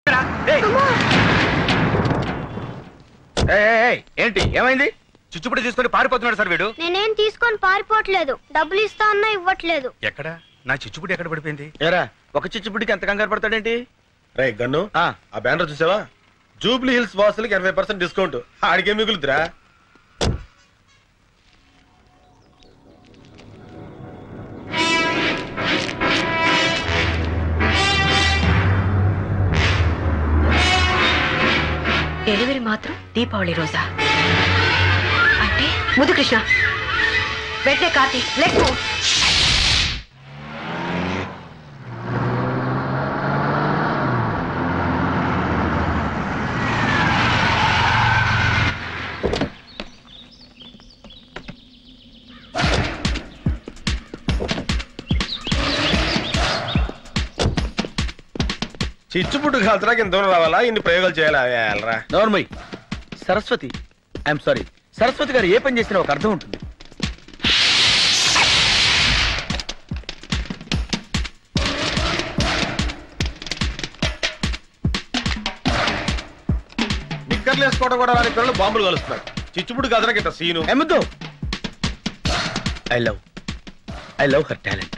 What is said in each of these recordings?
ఏంటి ఏమైంది చుచ్చుపుడి తీసుకొని పారిపోతున్నాడు సార్ వీడు నేనేం తీసుకొని పారిపోవట్లేదు డబ్బులు ఇస్తా అన్నా ఇవ్వట్లేదు ఎక్కడ నా చిచ్చుపుడి ఎక్కడ పడిపోయింది ఏరా ఒక చిచ్చుపుడికి ఎంత కంగారు పడతాడేంటి రే గన్ను ఆ. ఆ బ్యానర్ చూసావా జూబ్లీ హిల్స్ వాసులకి ఇరవై పర్సెంట్ డిస్కౌంట్ ఆడికే మిగులుతురా డెలివరీ మాత్రం దీపావళి రోజా అంటే ముదు కృష్ణ వెంటనే కార్తీ లెట్ గో చిచ్చుపుట్టు కాల్చడానికి ఇంత దూరం రావాలా ఇన్ని ప్రయోగాలు చేయాలా వెళ్ళరా నోర్మయ్ సరస్వతి ఐఎమ్ సారీ సరస్వతి గారు ఏ పని చేసినా ఒక అర్థం ఉంటుంది నిక్కర్లు వేసుకోవడం కూడా రాని పిల్లలు బాంబులు కలుస్తున్నారు చిచ్చుపుట్టు కాల్చడానికి ఇంత సీను ఎమ్మద్దు I love I love her talent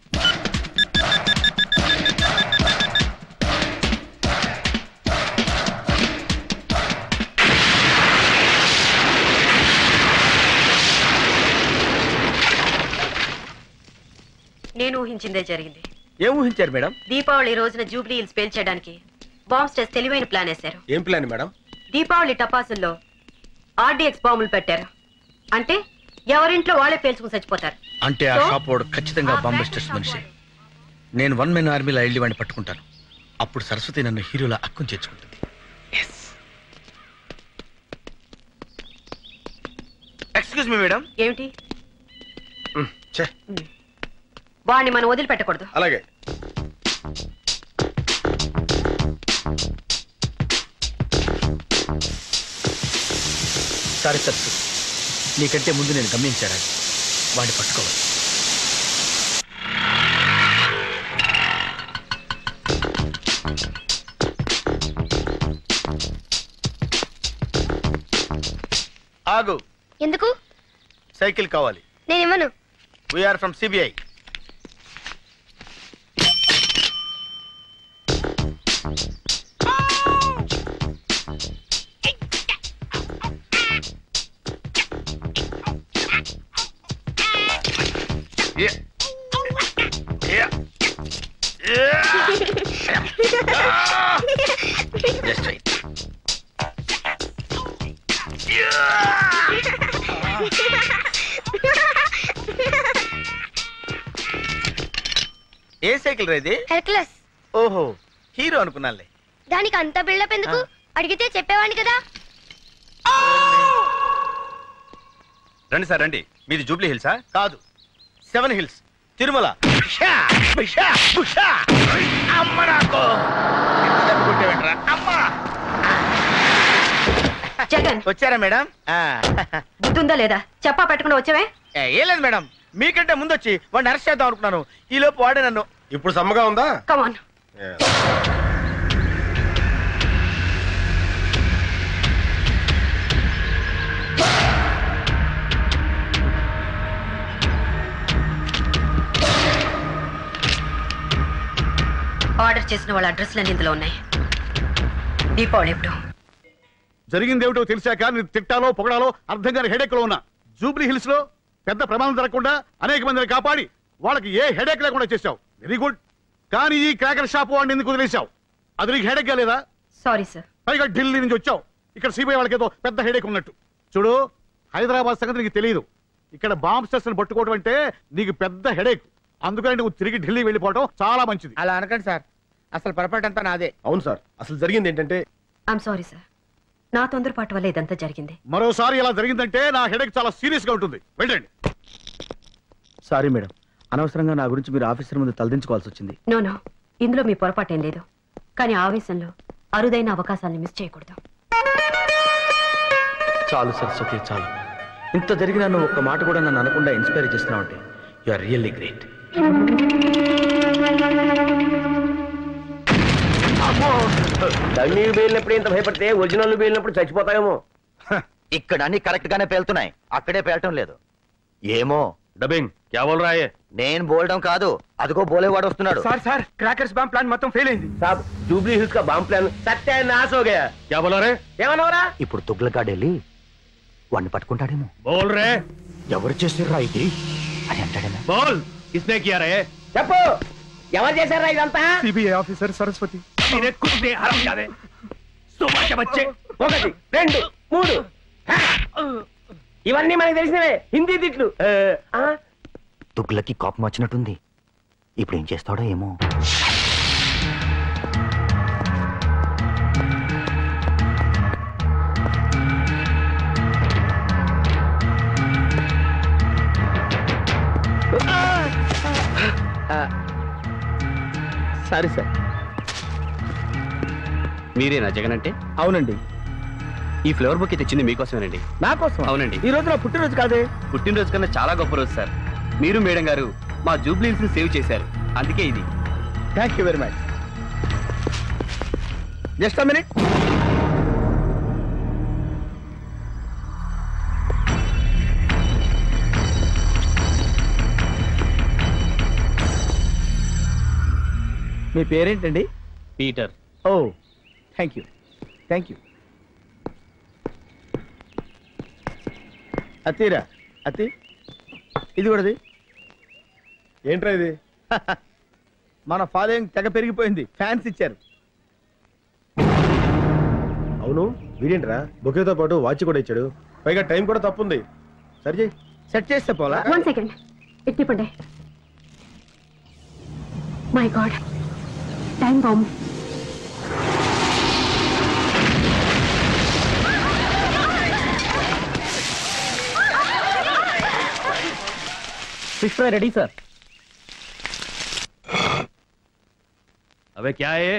నేను ఊహించిందే జరిగింది ఏం ఊహించారు మేడం దీపావళి రోజున జూబ్లీ హిల్స్ పేల్చేయడానికి బాంబ్స్టర్స్ తెలివైన ప్లాన్ వేశారు ఏం ప్లాన్ మేడం దీపావళి టపాసుల్లో ఆర్డీఎక్స్ బాంబులు పెట్టారు అంటే ఎవరింట్లో వాళ్ళే పేల్చుకుని చచ్చిపోతారు అంటే ఆ So? షాప్ వాడు ఖచ్చితంగా బాంబెస్టర్స్ మనిషి నేను వన్ మెన్ ఆర్మీలో వెళ్ళి వాడిని పట్టుకుంటాను అప్పుడు సరస్వతి నన్ను హీరోలా అక్కం చేర్చుకుంటుంది ఎక్స్క్యూజ్ మీ మేడం ఏమిటి ఛే వాడిని మనం వదిలిపెట్టకూడదు అలాగే సారీ సరస్వతి నీకంటే ముందు నేను గమనించాను వాడిని పట్టుకోవాలి ఆగు ఎందుకు సైకిల్ కావాలి నేను ఇవ్వను we're from CBI just right a cycle రేది హెర్క్లెస్ ఓహో హీరో అనుకున్నానులే దానికి అంత బిల్డప్ ఎందుకు అడిగితే చెప్పేవాడిని కదా రండి సార్ రండి మీది జూబ్లీ హిల్సా కాదు సెవెన్ హిల్స్ తిరుమల షా, బిషా, బుషా. అమ్మ నాకు ఎంత దెబ్బ కొట్టావేంట్రా? అమ్మ. జగన్ వచ్చారా మేడం ఆ, బుద్ధుందా లేదా చెప్పా పెట్టకుండా వచ్చావే ఏ, ఏం లేదు మేడం మీకంటే ముందు వచ్చి వాడిని అరెస్ట్ చేద్దాం అనుకున్నాను ఈ లోపు వాడే నన్ను ఇప్పుడు సమ్మగా ఉందా కమాన్ ఏ. ఆర్డర్ చేసిన వాళ్ళ అడ్రస్లన్నీ ఇందులో ఉన్నాయి దీపావళి ఎప్పుడు జరిగిందేమిటో తెలిసాక నేను తిట్టాలో పొగడాలో అర్థం కాని హెడేక్ లో ఉన్నా జూబ్లీ హిల్స్ లో పెద్ద ప్రమాదం జరగకుండా అనేక మందిని కాపాడి వాళ్ళకి ఏ హెడేక్ లేకుండా చేశావు వెరీ గుడ్ కానీ ఈ క్రాకర్ షాప్ వాడిని ఎందుకు వదిలేశావు అది నీకు హెడేక్ లేదా సారీ సార్ పైగా ఢిల్లీ నుంచి వచ్చావు ఇక్కడ సిబిఐ వాళ్ళకి ఏదో పెద్ద హెడేక్ ఉన్నట్టు చూడు హైదరాబాద్ సంగతి నీకు తెలియదు ఇక్కడ బాంబ్ స్టేషన్ పట్టుకోవడం అంటే నీకు పెద్ద హెడేక్ అందుకని నువ్వు తిరిగి ఢిల్లీ వెళ్ళిపోవడం చాలా మంచిది అలా అనకండి సార్ అసలు పొరపాటు అంతా నాదే అవును సార్ అసలు జరిగింది ఏంటంటే ఐఎమ్ సారీ సార్ నా తొందరపాటు వల్ల ఇదంతా జరిగింది మరోసారి ఇలా జరిగిందంటే నా హెడేక్ చాలా సీరియస్ గా ఉంటుంది వెళ్ళండి సారీ మేడం అనవసరంగా నా గురించి మీరు ఆఫీసర్ ముందు తలదించుకోవాల్సి వచ్చింది నో నో ఇందులో మీ పొరపాటేం లేదు కానీ ఆవేశంలో అరుదైన అవకాశాన్ని మిస్ చేయకూడదు చాలు సరస్వతి చాలు ఇంత జరిగినా నువ్వు ఒక్క మాట కూడా నన్ను అనకుండా ఇన్స్పైర్ చేస్తున్నావు అంటే యు ఆర్ రియల్లీ గ్రేట్ అమ్మో డమ్మీ పేలినప్పుడు ఇంత భయపడితే ఒరిజినల్ పేలినప్పుడు చచ్చిపోతాయేమో ఇక్కడ అన్ని కరెక్ట్ గానే పేలుతున్నాయి అక్కడే పేలటం లేదు ఏమో డబింగ్ క్యా బోల్ రా హై నేను బోలడం కాదు అదిగో బోలేవాడు వస్తున్నాడు sir sir crackers bomb plan మొత్తం ఫెయిల్ అయింది సాబ్ జూబ్లీ హిల్స్ కా బాంబ్ ప్లాన్ సత్యాన్ని నాశ హో గయా క్యా బోలా రే ఏమన్నావురా ఇప్పుడు తుగ్లకాడు వెళ్ళి వాడిని పట్టుకుంటాడేమో బోల్ రే ఎవరు చేసిర్రా ఇది అని అంటాడేమో బోల్ కిస్నే కియా రే చెప్పు ఎవరు చేశారా ఇదంతా సిబిఐ ఆఫీసర్ సరస్వతి तेरे कुछ नहीं हराम जादे सुबह के बच्चे ఒకటి రెండు మూడు హా! ఇవన్నీ మనకి తెలిసినవే హిందీ తిట్లు ఏ, ఆ? తుగ్లకి కోపం వచ్చినట్టుంది ఇప్పుడు ఏం చేస్తాడో ఏమో సారీ సార్ మీరేనా జగన్ అంటే అవునండి ఈ ఫ్లేవర్ బుక్ తెచ్చింది మీకోసమేనండి నా కోసం అవునండి. ఈ రోజు నా పుట్టినరోజు కాదే పుట్టినరోజు కన్నా చాలా గొప్ప రోజు సార్ మీరు మేడం గారు మా జూబ్లీస్ ని సేవ్ చేశారు అందుకే ఇది thank you very much just minute మీ పేరేంటండి పీటర్ ఓ థ్యాంక్ యూ థ్యాంక్ యూ అత్తిరా అత్తి ఇది కూడాది ఏంట్రా ఇది మన ఫాలోయింగ్ తెగ పెరిగిపోయింది ఫ్యాన్స్ ఇచ్చారు అవును వీడేంట్రా బొకేతో పాటు వాచ్ కూడా ఇచ్చాడు పైగా టైం కూడా తప్పుంది సరి చేయి సెట్ చేస్తే పోలా వన్ సెకండ్ ఎత్తిపండి my god time bomb fish fry ready sir అబే క్యా హై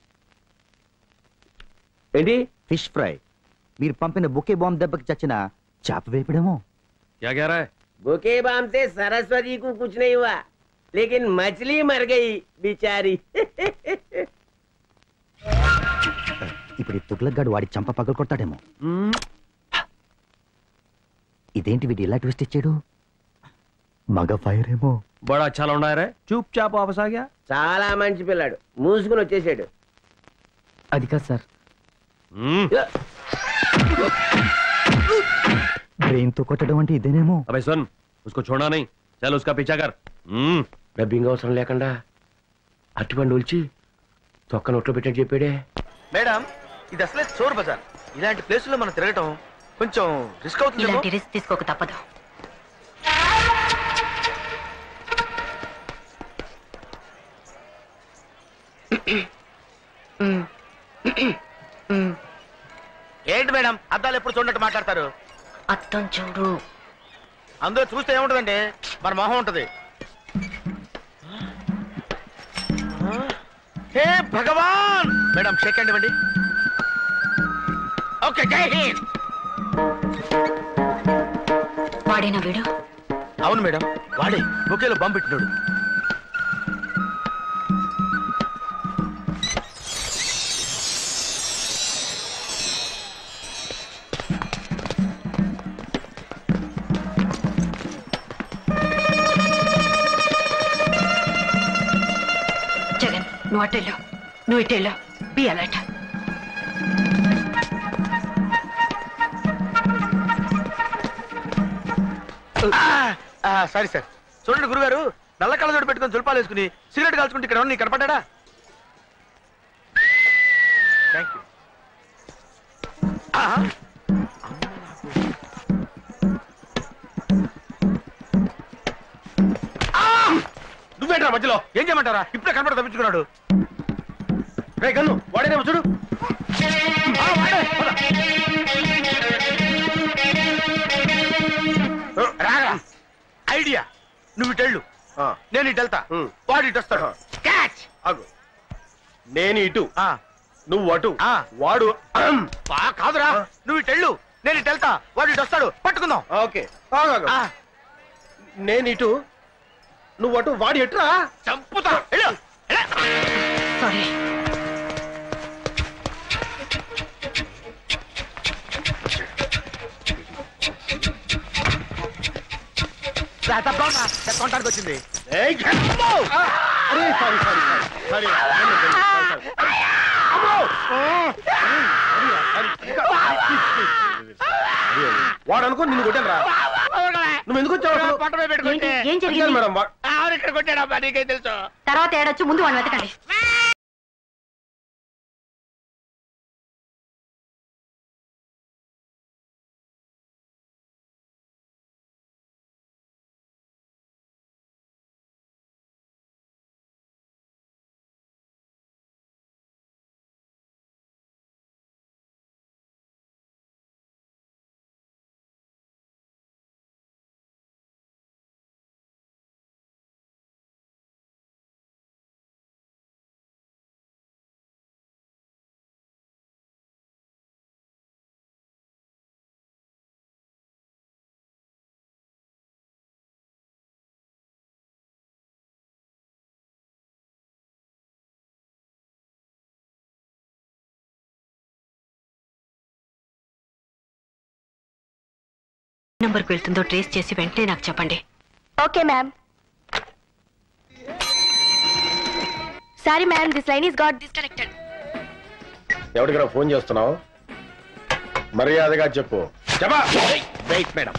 ఏంటి ఫిష్ ఫ్రై మీరు పంపిన బుకే బాంబ్ దెబ్బకి చచ్చిన చేప వేపడేమో क्या कह रहा है बुके बाम से सरस्वती को कुछ नहीं हुआ लेकिन मछली मर गई बेचारी ఇప్పుడు ఈ తుగ్లక్గాడు వాడి చంప పగలు కొడతాడేమో ఇదేంటి వీడు ఇలా ట్విస్ట్ ఇచ్చాడు మగ ఫైర్ ఏమో बड़ा अच्छा लौंडा है रे चुपचाप वापस आ गया చాలా మంచి పిల్లాడు మూసుకుని వచ్చేసాడు అది కాదు సార్ हम्म, బ్రెయిన్ తో కొట్టడం అంటే ఇదేనేమో अबे सुन उसको छोड़ना नहीं चल उसका पीछा कर हम्म డబ్బింగ్ అవసరం లేకుండా అట్టుపండు ఒలిచి తొక్క నోట్లో పెట్టని చెప్పాడే మేడం ఇది అసలే చోర్ బజార్ ఇలాంటి ప్లేస్ లో మనం తిరగటం కొంచెం రిస్క్ అవుతుంది ఇలాంటి రిస్క్ తీసుకోక తప్పదు ఏంటి మేడం అద్దాలు ఎప్పుడు చూడట్టు మాట్లాడతారు అత్తం చూడు అందులో చూస్తే ఏముంటదండి మన మొహం ఉంటది హే భగవాన్ మేడం షేక్ హ్యాండ్ ఇవ్వండి ఓకే జై హింద్ వాడేనా వీడు అవును మేడం వాడే బొకేలో బాంబు పెట్టినాడు జగన్ నువ్వు అటెళ్ళు నువ్వు ఇటెళ్ళు బి అలర్ట్ సారీ సార్ చూడండి గురుగారు నల్ల కళ్ళజోడు పెట్టుకొని దుల్పాలు వేసుకుని సిగరెట్ కాల్చుకుంటే ఇక్కడ ఎవరు నీకు కనపడ్డా థ్యాంక్ యూ నువ్వేంట్రా మధ్యలో ఏం చేయమంటారా ఇప్పుడే కనపడ తప్పించుకున్నాడు రే గన్ను వాడేనేమో చూడు ఆ, వాడే, పద. రాగా ఐడియా నువ్వు ఇటెళ్ళు నేను ఇటు వెళ్తా ఉమ్. వాడు ఇటు వస్తాడు క్యాచ్ ఆగు నేను ఇటు ఆ, నువ్వు అటు ఆ. వాడు అహం. బా కాదురా నువ్వు ఇటు వెళ్ళు నేను ఇటు వెళ్తా వాడు ఇటు వస్తాడు పట్టుకుందాం ఓకే ఆగు, ఆగు. ఆ, నేను ఇటు నువ్వు అటు వాడి ఎటురా చంపుతా వెళ్ళు, వెళ్ళు. సారీ తప్పకుండా చెప్పుకోవడానికి వచ్చింది ఏయ్, అమ్మో! అరే సారీ సారీ సారీ వాడు అనుకో నిన్ను కొట్టాను రా నువ్వు ఎందుకు వచ్చావు అసలు? పొట్ట మీద పెట్టుకుంటే ఏంటి? ఏం అడిగాను జరిగింది మేడం వా- ఆవిడ ఇక్కడ కొట్టాడమ్మా నీకేం తెలుసు తర్వాత ఏడొచ్చు ముందు వాడిని వెతకండి నంబర్కి వెళ్తుందో ట్రేస్ చేసి వెంటనే నాకు చెప్పండి okay ma'am sorry ma'am this line is got disconnected ఎవరికి రా ఫోన్ చేస్తున్నావు మర్యాదగా చెప్పు చెప్పా వెయిట్ మేడం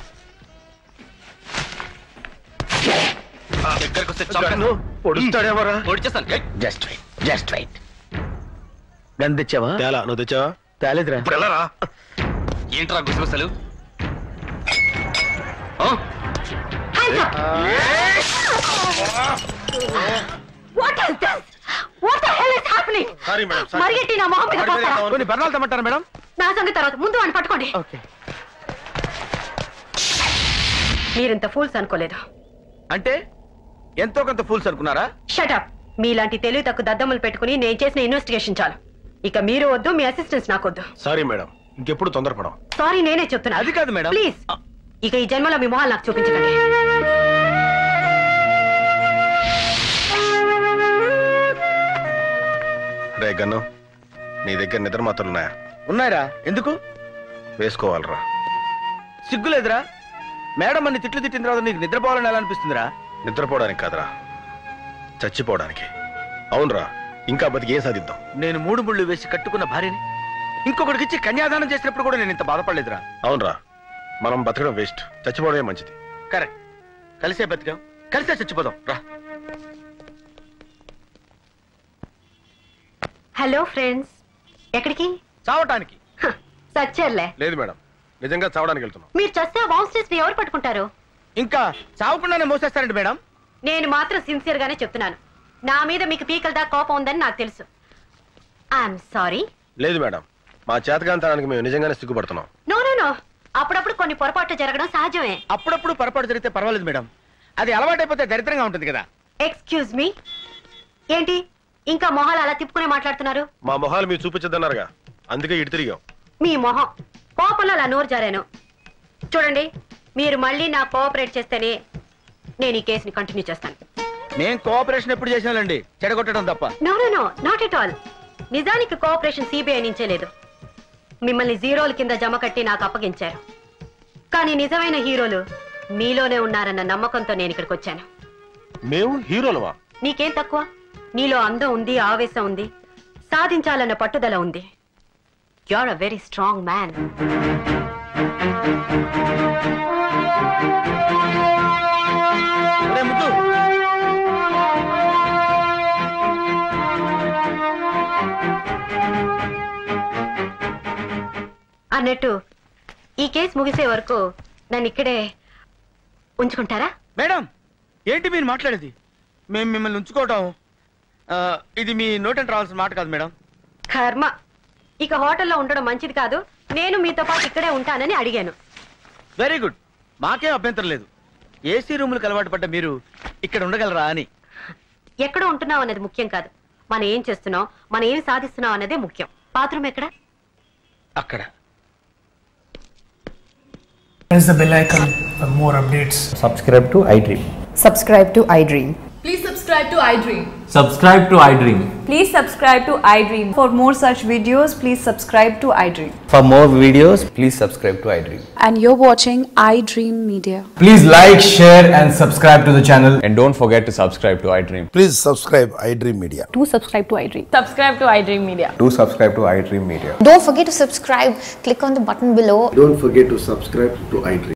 దగ్గరకు వస్తే గన్ను పొడుస్తాడేమోరా పొడిచేస్తాను ఏయ్, just wait just wait gun తెచ్చావా తేలా నువ్వు తెచ్చావా తేలేదురా ఇప్పుడు వెళ్ళరా ఏంట్రా గుసగుసలు ఆ? What is this what the hell is happening sorry madam sorry మరిగట్టి నా మొహం మీద వాడి మీద పోస్తారా? కావాలి. కొన్ని బర్ణాలు తెమ్మంటారా మేడం నా సంగతి తర్వాత ముందు వాడిని పట్టుకోండి ఓకే మీరింత ఫూల్స్ అనుకోలేదు అంటే ఎంతో కొంత ఫూల్స్ అనుకున్నారా షటప్ మీలాంటి తెలివి తక్కువ దద్దమ్మలు పెట్టుకుని నేను చేసిన ఇన్వెస్టిగేషన్ చాలు ఇక మీరు వద్దు మీ అసిస్టెంట్స్ నాకొద్దు సారీ మేడం ఇంకెప్పుడు తొందరపడం సారీ నేనే చెప్తున్నా అది కాదు మేడం. ప్లీజ్ ఇక ఈ జన్మలో మీ మొహాలు నాకు చూపించకండి రే గన్ను నీ దగ్గర నిద్ర మాత్రలు ఉన్నాయా ఉన్నాయరా ఎందుకు వేసుకోవాలరా సిగ్గులేదురా మేడం అన్ని తిట్లు తిట్టిన తర్వాత నీకు నిద్రపోవాలని ఎలా అనిపిస్తుందిరా నిద్రపోవడానికి కాదురా చచ్చిపోవడానికి అవునరా ఇంకా బతికి ఏం సాధిద్దాం నేను మూడు ముళ్ళు వేసి కట్టుకున్న భార్యని ఇంకొకటికి ఇచ్చి కన్యాదానం చేసినప్పుడు కూడా నేను ఇంత బాధపడలేదురా అవునరా మనం బతకడం వేస్ట్ చచ్చిపోవడమే మంచిది కరెక్ట్ కలిసే బతికాం కలిసే చచ్చిపోదాం రా హలో ఫ్రెండ్స్ ఎక్కడికి చావటానికి హ, సచ్చారులే లేదు మేడం నిజంగా చావడానికి వెళ్తున్నాం మీరు చస్తే బౌన్సెస్ ని ఎవరు పట్టుకుంటారు ఇంకా చావకుండానే మోసేస్తారండి మేడం నేను మాత్రం సిన్సియర్ గానే చెప్తున్నాను నా మీద మీకు పీకల దాకా కోపం ఉందని నాకు తెలుసు ఐఎమ్ సారీ లేదు మేడం మా చేతకాంతానికి మేము నిజంగానే సిగ్గుపడుతున్నాం నో నో నో అప్పుడప్పుడు కొన్ని పొరపాట్లు జరగడం సహజమే అప్పుడప్పుడు పొరపాటు జరిగితే పర్వాలేదు మేడం అది అలవాటైపోతే దరిద్రంగా ఉంటుంది కదా ఎక్స్క్యూజ్ మీ ఏంటి ఇంకా మొహాలు అలా తిప్పుకునే మాట్లాడుతున్నారు మా మొహాలు మీరు చూపించద్దన్నారుగా అందుకే ఇటు తిరిగాం మీ మొహం కోపంలో అలా నోరు జారాను చూడండి మీరు మళ్ళీ నా కోఆపరేట్ చేస్తేనే నేను ఈ కేసుని కంటిన్యూ చేస్తాను నేను కోఆపరేషన్ ఎప్పుడు చేసానండి చెడగొట్టడం తప్ప no no no not at all నిజానికి కోఆపరేషన్ సిబిఐ నుంచే లేదు మిమ్మల్ని జీరోల కింద జమ కట్టి నాకు అప్పగించారు కానీ నిజమైన హీరోలు మీలోనే ఉన్నారన్న నమ్మకంతో నేను ఇక్కడికి వచ్చాను మేము హీరోలవా నీకేం తక్కువ నీలో అందం ఉంది ఆవేశం ఉంది సాధించాలన్న పట్టుదల ఉంది you are a very strong man ఒరే ముద్దు అన్నట్టు ఈ కేసు ముగిసే వరకు నన్ను ఇక్కడే ఉంచుకుంటారా మేడం ఏంటి మీరు మాట్లాడేది మేము మిమ్మల్ని ఉంచుకోవటం ఆ, ఇది మీ నోటంటే రావాల్సిన మాట కాదు మేడం కర్మ ఇక హోటల్లో ఉండడం మంచిది కాదు నేను మీతో పాటు ఇక్కడే ఉంటానని అడిగాను వెరీ గుడ్ మాకేం అభ్యంతరం లేదు ఏసీ రూములకు అలవాటు పడ్డ మీరు ఇక్కడ ఉండగలరా అని ఎక్కడ ఉంటున్నాం అనేది ముఖ్యం కాదు మనం ఏం చేస్తున్నాం మనం ఏం సాధిస్తున్నాం అన్నదే ముఖ్యం బాత్రూమ్ ఎక్కడ అక్కడ Press the bell icon for more updates. subscribe to iDream. subscribe to iDream. Please subscribe to iDream. Subscribe to iDream. Please subscribe to iDream. For more such videos, please subscribe to iDream. For more videos, please subscribe to iDream. And you're watching iDream Media. Please like, share, and subscribe to the channel. And don't forget to subscribe to iDream. Please subscribe iDream Media. Do subscribe to iDream. Subscribe to iDream Media. Do subscribe to iDream Media. Don't forget to subscribe. Click on the button below. Don't forget to subscribe to iDream.